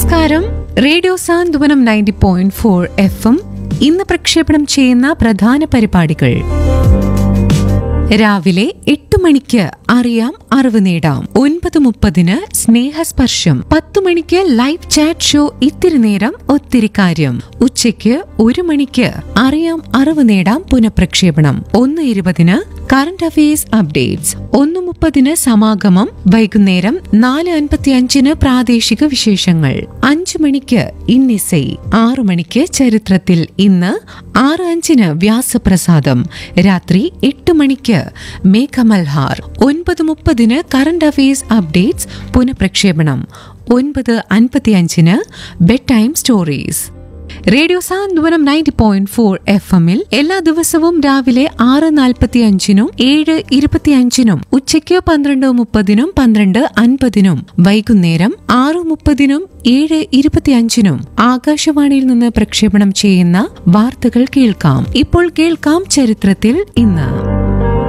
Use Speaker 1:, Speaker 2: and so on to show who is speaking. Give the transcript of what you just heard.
Speaker 1: നമസ്കാരം radio Santhwanam ninety point four F M ഇന്ന് പ്രക്ഷേപണം ചെയ്യുന്ന പ്രധാന പരിപാടികൾ രാവിലെ എട്ട് മണിക്ക് അറിയാം അറിവ് നേടാം ഒൻപത് മുപ്പതിന് സ്നേഹസ്പർശം പത്തു മണിക്ക് ലൈവ് ചാറ്റ് ഷോ ഇത്തിരി നേരം ഒത്തിരി കാര്യം ഉച്ചയ്ക്ക് ഒരു മണിക്ക് അറിയാം അറിവ് നേടാം പുനഃപ്രക്ഷേപണം ഒന്ന് ഇരുപതിന് കറന്റ് അഫയേഴ്സ് അപ്ഡേറ്റ്സ് ഒന്ന് മുപ്പതിന് സമാഗമം വൈകുന്നേരം നാല് അൻപത്തി അഞ്ചിന് പ്രാദേശിക വിശേഷങ്ങൾ അഞ്ചു മണിക്ക് ഇന്നിസൈ ആറു മണിക്ക് ചരിത്രത്തിൽ ഇന്ന് ആറ് അഞ്ചിന് വ്യാസപ്രസാദം രാത്രി എട്ട് മണിക്ക് മേഘമൽഹാർ ഒൻപത് മുപ്പതിന് കറന്റ് അഫയേഴ്സ് അപ്ഡേറ്റ്സ് പുനഃപ്രക്ഷേപണം ഒൻപത് അൻപത്തിയഞ്ചിന് bed time stories radio Santhwanam ninety point four F എമ്മിൽ എല്ലാ ദിവസവും രാവിലെ ആറ് നാൽപ്പത്തി അഞ്ചിനും ഏഴ് ഇരുപത്തിയഞ്ചിനും ഉച്ചയ്ക്ക് പന്ത്രണ്ട് മുപ്പതിനും പന്ത്രണ്ട് അൻപതിനും വൈകുന്നേരം ആറ് മുപ്പതിനും ഏഴ് ഇരുപത്തിയഞ്ചിനും ആകാശവാണിയിൽ നിന്ന് പ്രക്ഷേപണം ചെയ്യുന്ന വാർത്തകൾ കേൾക്കാം ഇപ്പോൾ കേൾക്കാം ചരിത്രത്തിൽ ഇന്ന്